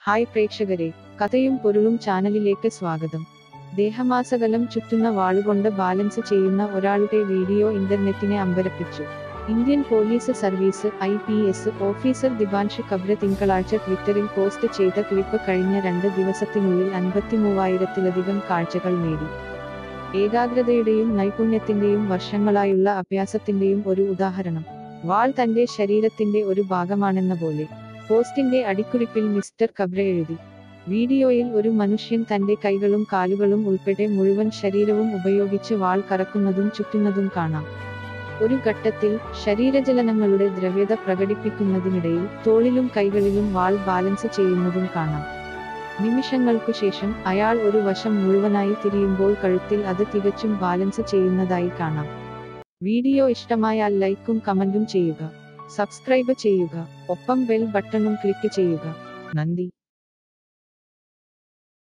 hi പ്രേക്ഷകരെ കഥയും പൊരുളും ചാനലിലേക്ക് സ്വാഗതം ദേഹമാസകലം ചുറ്റുന്ന വാളുകൊണ്ട് ബാലൻസ് ചെയ്യുന്ന ഒരാളുടെ വീഡിയോ ഇന്റർനെറ്റിനെ അമ്പരപ്പിച്ചു Indian police service I P S officer Dipanshu Kabra തിങ്കളാഴ്ച ട്വിറ്ററിൽ പോസ്റ്റ് ചെയ്ത ക്ലിപ്പ് കഴിഞ്ഞ രണ്ട് ദിവസത്തിനുള്ളിൽ അൻപത്തിമൂവായിരത്തിലധികം കാഴ്ചകൾ നേടി ഏകാഗ്രതയുടെയും നൈപുണ്യത്തിന്റെയും വർഷങ്ങളായുള്ള അഭ്യാസത്തിന്റെയും ഒരു ഉദാഹരണം വാൾ തന്റെ ശരീരത്തിന്റെ ഒരു ഭാഗമാണെന്ന പോലെ പോസ്റ്റിന്റെ അടിക്കുറിപ്പിൽ മിസ്റ്റർ കബ്ര എഴുതി വീഡിയോയിൽ ഒരു മനുഷ്യൻ തന്റെ കൈകളും കാലുകളും ഉൾപ്പെടെ മുഴുവൻ ശരീരവും ഉപയോഗിച്ച് വാൾ കറക്കുന്നതും ചുറ്റുന്നതും കാണാം ഒരു ഘട്ടത്തിൽ ശരീരചലനങ്ങളുടെ ദ്രവ്യത പ്രകടിപ്പിക്കുന്നതിനിടയിൽ തോളിലും കൈകളിലും വാൾ ബാലൻസ് ചെയ്യുന്നതും കാണാം നിമിഷങ്ങൾക്കു ശേഷം അയാൾ ഒരു വശം മുഴുവനായി തിരിയുമ്പോൾ കഴുത്തിൽ അത് തികച്ചും ബാലൻസ് ചെയ്യുന്നതായി കാണാം വീഡിയോ ഇഷ്ടമായാൽ ലൈക്കും കമന്റും ചെയ്യുക സബ്സ്ക്രൈബ് ചെയ്യുക ഒപ്പം ബെൽ ബട്ടണും ക്ലിക്ക് ചെയ്യുക നന്ദി